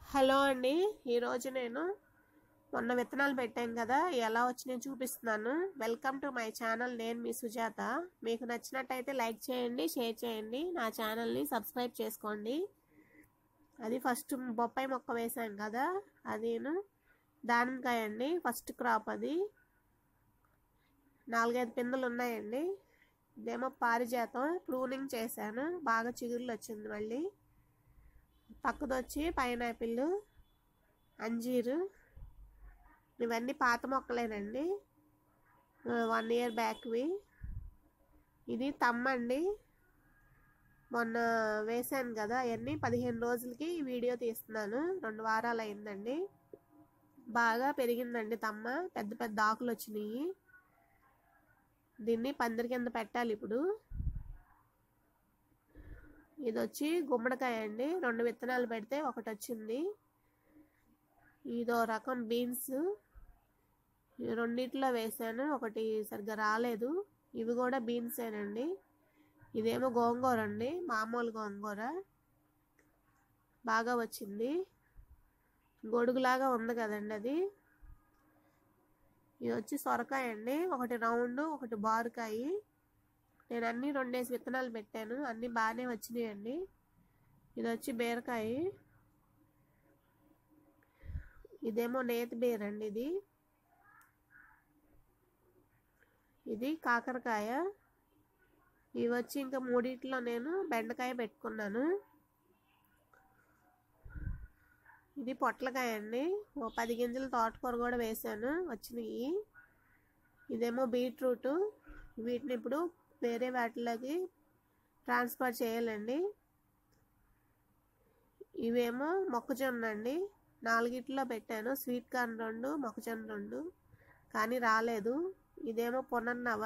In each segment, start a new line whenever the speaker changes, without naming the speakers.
hello అండి ఈరోజు నేను మొన్న విత్తనాలు పెట్టాను కదా ఎలా వచ్చినాయో చూపిస్తున్నాను వెల్కమ్ టు మై ఛానల్ నేను మీ సుజాత మీకు నచ్చినట్టయితే లైక్ చేయండి షేర్ చేయండి నా ఛానల్ని సబ్స్క్రైబ్ చేసుకోండి అది ఫస్ట్ బొప్పాయి మొక్క వేసాను కదా అదేను దానిమ్మకాయ అండి ఫస్ట్ క్రాప్ అది నాలుగైదు పిందెలు ఉన్నాయండి ఇదేమో పారిజాతం ప్రూనింగ్ చేశాను బాగా చిగుర్లు వచ్చింది మళ్ళీ పక్కదొచ్చి పైనాపిల్ అంజీరు ఇవన్నీ పాత మొక్కలేనండి వన్ ఇయర్ బ్యాక్వి ఇది తమ్మండి మొన్న వేసాను కదా అవన్నీ పదిహేను రోజులకి ఈ వీడియో తీస్తున్నాను రెండు వారాలు అయిందండి బాగా పెరిగిందండి తమ్మ పెద్ద పెద్ద ఆకులు వచ్చినాయి దీన్ని పందిరి కింద పెట్టాలి ఇప్పుడు ఇది వచ్చి గుమ్మడికాయ అండి రెండు విత్తనాలు పెడితే ఒకటి వచ్చింది ఇదో రకం బీన్స్ రెండిట్లో వేసాను ఒకటి సరిగ్గా రాలేదు ఇవి కూడా బీన్సేనండి ఇదేమో గోంగూర అండి మామూలు గోంగూర బాగా వచ్చింది గొడుగులాగా ఉంది కదండి అది ఇది వచ్చి సొరకాయ అండి ఒకటి రౌండ్ ఒకటి బారుకాయ నేను అన్ని రెండేసి విత్తనాలు పెట్టాను అన్ని బాగానే వచ్చినాయండి ఇది వచ్చి బీరకాయ ఇదేమో నేతి బీర అండి ఇది ఇది కాకరకాయ ఇవి వచ్చి ఇంకా మూడిట్లో నేను బెండకాయ పెట్టుకున్నాను ఇది పొట్లకాయ అండి ఓ పది గింజలు తోటకూర కూడా వేసాను వచ్చినాయి ఇదేమో బీట్రూట్ వీటిని ఇప్పుడు వేరే వాటిలోకి ట్రాన్స్ఫర్ చేయాలండి ఇవేమో మొక్కజొన్న అండి నాలుగిట్లో పెట్టాను స్వీట్ కార్న్ రెండు మొక్కజొన్న రెండు కానీ రాలేదు ఇదేమో పునర్నవ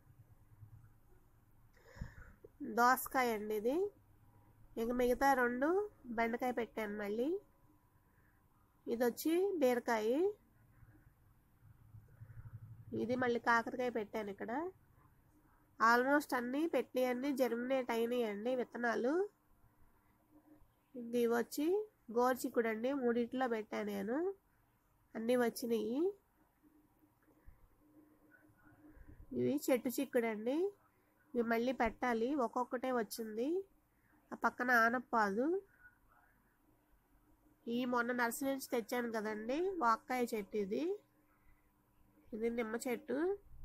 దోసకాయ అండి ఇది ఇంక మిగతా రెండు బెండకాయ పెట్టాను మళ్ళీ ఇది వచ్చి బీరకాయ ఇది మళ్ళీ కాకరకాయ పెట్టాను ఇక్కడ ఆల్మోస్ట్ అన్నీ పెట్టినవన్నీ జర్మినేట్ అయినాయండి విత్తనాలు ఇవి వచ్చి గోర్చిక్కుడు అండి మూడిట్లో పెట్టాను నేను అన్నీ వచ్చినాయి ఇవి చెట్టు చిక్కుడు అండి ఇవి మళ్ళీ పెట్టాలి ఒక్కొక్కటే వచ్చింది ఆ పక్కన ఆనపాదు ఈ మొన్న నర్సరీ నుంచి తెచ్చాను కదండి వాక్కాయ చెట్టు ఇది ఇది నిమ్మ చెట్టు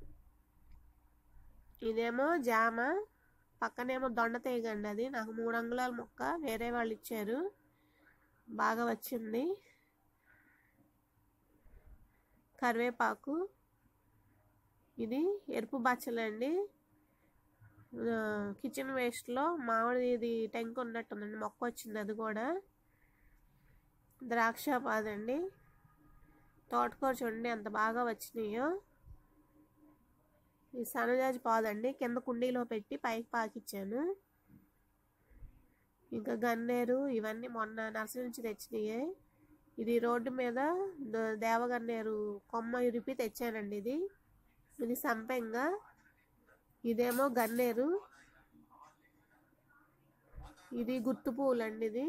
ఇదేమో జామ పక్కనేమో దొండ తీగండి అది నాకు మూడు అంగుళాల మొక్క వేరే వాళ్ళు ఇచ్చారు బాగా వచ్చింది కరివేపాకు ఇది ఎరుపు బచ్చలండి కిచెన్ వేస్ట్లో మామిడి ఇది టెంక్ ఉన్నట్టుందండి మొక్క వచ్చింది అది కూడా ద్రాక్ష పాదండి తోటకూర చూడండి ఎంత బాగా వచ్చినాయో ఈ సన్నజాజి పాదండి కింద కుండీలో పెట్టి పైకి పాకిచ్చాను ఇంకా గన్నేరు ఇవన్నీ మొన్న నర్సరీ నుంచి తెచ్చినాయి ఇది రోడ్డు మీద దేవగన్నేరు కొమ్మ ఇరిపి తెచ్చానండి ఇది ఇది సంపెంగ ఇదేమో గన్నేరు ఇది గుర్తు పువ్వులు అండి ఇది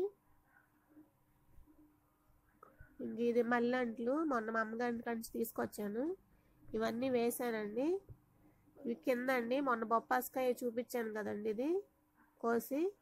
ఇంక ఇది మల్లెంట్లు మొన్న మా అమ్మగారి కంచి తీసుకొచ్చాను ఇవన్నీ వేసానండి ఇవి కింద అండి మొన్న బొప్పాసకాయ చూపించాను కదండి ఇది కోసి